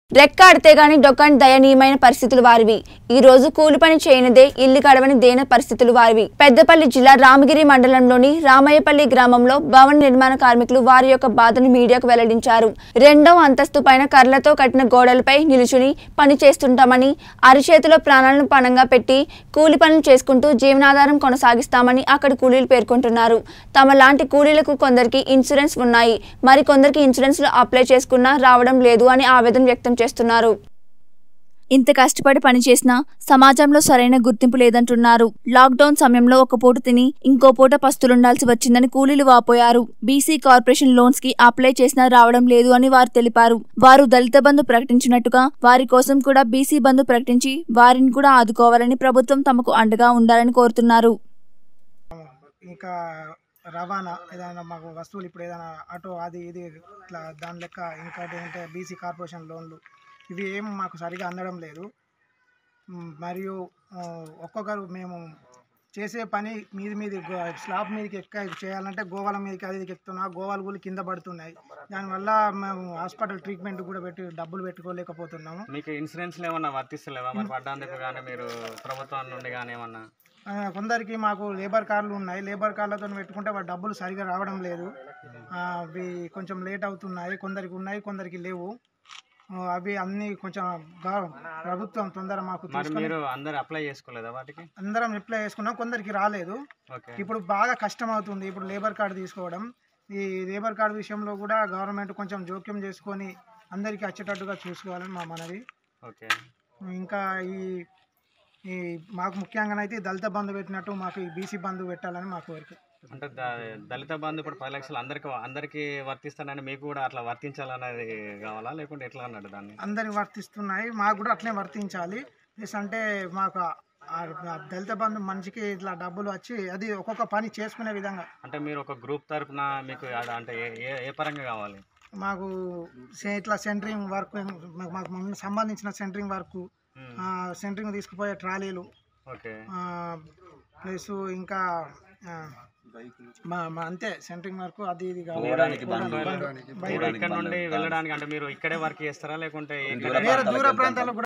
రెక్కాడితే గాని డొక్కని దయనీయమైన పరిస్థితులు వారివి ఈ రోజు కూలి పని చేయనిదే ఇల్లు గడవని దేన పరిస్థితులు వారివి పెద్దపల్లి జిల్లా రామగిరి మండలంలోని రామయ్యపల్లి గ్రామంలో భవన నిర్మాణ కార్మికులు వారి యొక్క బాధను మీడియాకు వెల్లడించారు రెండవ అంతస్తు పైన కర్రలతో కట్టిన గోడలపై నిలుచుని పని చేస్తుంటామని అరిచేతిలో ప్రాణాలను పణంగా పెట్టి కూలి పనులు చేసుకుంటూ జీవనాధారం కొనసాగిస్తామని అక్కడి కూలీలు పేర్కొంటున్నారు తమ లాంటి కూలీలకు కొందరికి ఇన్సూరెన్స్ ఉన్నాయి మరి కొందరికి ఇన్సూరెన్స్ అప్లై చేసుకున్నా రావడం లేదు అని ఆవేదన వ్యక్తం చేస్తున్నారు ఇంత కష్టపడి పనిచేసినా సమాజంలో సరైన గుర్తింపు లేదంటున్నారు లాక్డౌన్ సమయంలో ఒక పూట తిని ఇంకో పూట పస్తులుండాల్సి వచ్చిందని కూలీలు వాపోయారు బీసీ కార్పొరేషన్ లోన్స్ కి అప్లై చేసినా రావడం లేదు అని వారు తెలిపారు వారు దళిత బంధు ప్రకటించినట్టుగా వారి కోసం కూడా బీసీ బంధు ప్రకటించి వారిని కూడా ఆదుకోవాలని ప్రభుత్వం తమకు అండగా ఉండాలని కోరుతున్నారు ఇంకా రవాణా ఏదైనా మాకు వస్తువులు ఇప్పుడు ఏదైనా ఆటో అది ఇది ఇట్లా దాని లెక్క ఇంకోటి ఏంటంటే బీసీ కార్పొరేషన్ లోన్లు ఇవి ఏం మాకు సరిగా అందడం లేదు మ్, మరియు ఆ, ఒక్కొక్కరు మేము చేసే పని మీది మీది గో- స్లాబ్ మీదకి ఎక్క చేయాలంటే గోవాల మీదకి అది ఇదికి ఎక్కుతున్నా గోవాలు కూడా కింద పడుతున్నాయి దానివల్ల మేము హాస్పిటల్ ట్రీట్మెంట్ కూడా పెట్టి డబ్బులు పెట్టుకోలేకపోతున్నాము మీకు ఇన్సూరెన్స్లు ఏమన్నా వర్తిస్తలేవా మరి పడ్డానికి కానీ మీరు ప్రభుత్వం నుండి కానీ ఏమన్నా ఆ, కొందరికి మాకు లేబర్ కార్లు ఉన్నాయి లేబర్ కార్లతో పెట్టుకుంటే వాటి డబ్బులు సరిగా రావడం లేదు ఆ, అవి కొంచెం లేట్ అవుతున్నాయి కొందరికి ఉన్నాయి కొందరికి లేవు ఆ, అవి అన్ని కొంచెం గా- ప్రభుత్వం తొందర మాకు మరి తీసుకొని మీరు అందరు అప్లై చేసుకోలేదా వాటికి అందరం అప్లై చేసుకున్నాం కొందరికి రాలేదు ఓకే ఇప్పుడు బాగా కష్టం అవుతుంది ఇప్పుడు లేబర్ కార్డు తీసుకోవడం ఈ లేబర్ కార్డు విషయంలో కూడా గవర్నమెంట్ కొంచెం జోక్యం చేసుకొని అందరికీ వచ్చేటట్టుగా చూసుకోవాలని మా మనవి ఓకే ఇంకా ఈ ఈ మాకు ముఖ్యంగానైతే ఈ దళిత బంధు పెట్టినట్టు మాకు ఈ బీసీ బంధు పెట్టాలని మా కోరిక అంటే ద- దళిత బంధు ఇప్పుడు పది లక్షలు అందరికి అందరికి వర్తిస్తానని మీకు కూడా అట్లా వర్తించాలనేది కావాలా లేకుంటే ఎట్లా అన్నాడు దాన్ని అందరికి వర్తిస్తున్నాయి మాకు కూడా అట్లే వర్తించాలి ప్లస్ అంటే మాకు ఆ- ఆ దళిత బంధు మనిషికి ఇట్లా డబ్బులు వచ్చి అది ఒక్కొక్క పని చేసుకునే విధంగా అంటే మీరు ఒక గ్రూప్ తరపున మీకు అద- అంటే ఏ- ఏ ఏ పరంగా కావాలి మాకు సే- ఇట్లా సెంటరింగ్ వర్క్ మాకు మాకు ముందు సంబంధించిన సెంటరింగ్ వర్క్ మ్మ్. సెంటరింగ్ తీసుకుపోయే ట్రాలీలు ఓకే ప్లస్ ఇంకా ఆ, మా మా అంతే సెంటరింగ్ వర్క్ అది ఇది కావాలి పోవడానికి బండ్లు, బండ్లు, బైక్. మీరు ఇక్కడ నుండి వెళ్ళడానికి అంటే మీరు ఇక్కడే వర్క్ చేస్తారా లేకుంటే ఇక్కడ వేరే దూర ప్రాంతాలకు కూడా